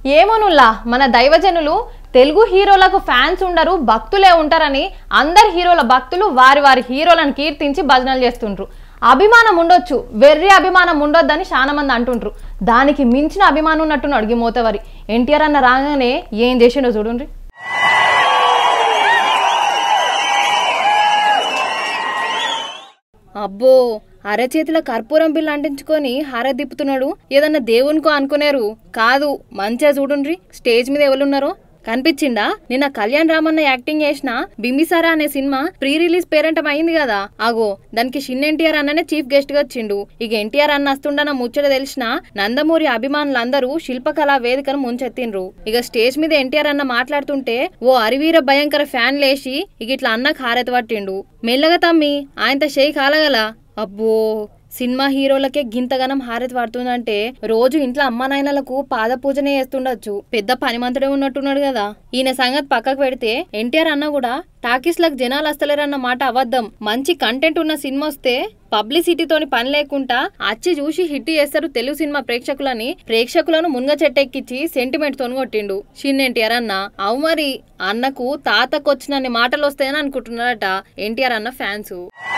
ఏమోనుల్లా మన దైవజనులు తెలుగు హీరోలకు ఫ్యాన్స్ ఉండరు భక్తులే ఉంటారని అందరు హీరోల భక్తులు వారి వారి హీరోలను కీర్తించి భజనలు చేస్తుండ్రు అభిమానం ఉండొచ్చు వెర్రి అభిమానం ఉండొద్దని చాలా మంది అంటుండ్రు దానికి మించిన అభిమానం ఉన్నట్టును అడిగి మోతవరి ఎన్టీఆర్ అన్న రాగానే ఏం చేసిండో చూడండి అబ్బో అరచేతిలో కర్పూరం బిల్లు అంటించుకొని హార దిప్పుతున్నాడు ఏదన్నా దేవునికో అనుకునేరు కాదు మంచిగా చూడుండ్రి స్టేజ్ మీద ఎవరున్నారో కనిపించిందా నిన్న కళ్యాణ్ రామన్న యాక్టింగ్ చేసిన బింబిసారా అనే సినిమా ప్రీ రిలీజ్ పేరెంటం అయింది కదా ఆగో దానికి చిన్న ఎన్టీఆర్ అన్ననే చీఫ్ గెస్ట్ గా వచ్చిండు ఇక ఎన్టీఆర్ అన్న వస్తుండన్న ముచ్చట తెలిసిన నందమూరి అభిమానులందరూ శిల్పకళా వేదికను ముంచెత్తిండ్రు ఇక స్టేజ్ మీద ఎన్టీఆర్ అన్న మాట్లాడుతుంటే ఓ అరివీర భయంకర ఫ్యాన్ లేచి ఇక ఇట్లా అన్నకు హారతి పట్టిండు మెల్లగా తమ్మి ఆయనతో చేయి కాలగల అబ్బో సినిమా హీరోలకే గింతగనం హారతి పడుతుందంటే రోజు ఇంట్లో అమ్మ నాయనలకు పాద పూజనే చేస్తుండొచ్చు పెద్ద పనిమంతుడే ఉన్నట్టున్నాడు కదా ఈయన సంగతి పక్కకు పెడితే ఎన్టీఆర్ అన్న కూడా టాకీస్లకు జనాలు వస్తలేరన్న మాట అబద్ధం మంచి కంటెంట్ ఉన్న సినిమా వస్తే పబ్లిసిటీతోని పని లేకుండా అచ్చి చూసి హిట్ చేస్తారు తెలుగు సినిమా ప్రేక్షకులని ప్రేక్షకులను మున్గ చెట్టెక్కిచ్చి సెంటిమెంట్ తోని కొట్టిండు చిన్న ఎన్టీఆర్ అన్న అవు మరి అన్నకు తాతకొచ్చినన్ని మాటలు వస్తాయని అనుకుంటున్నారట ఎన్టీఆర్ అన్న ఫ్యాన్స్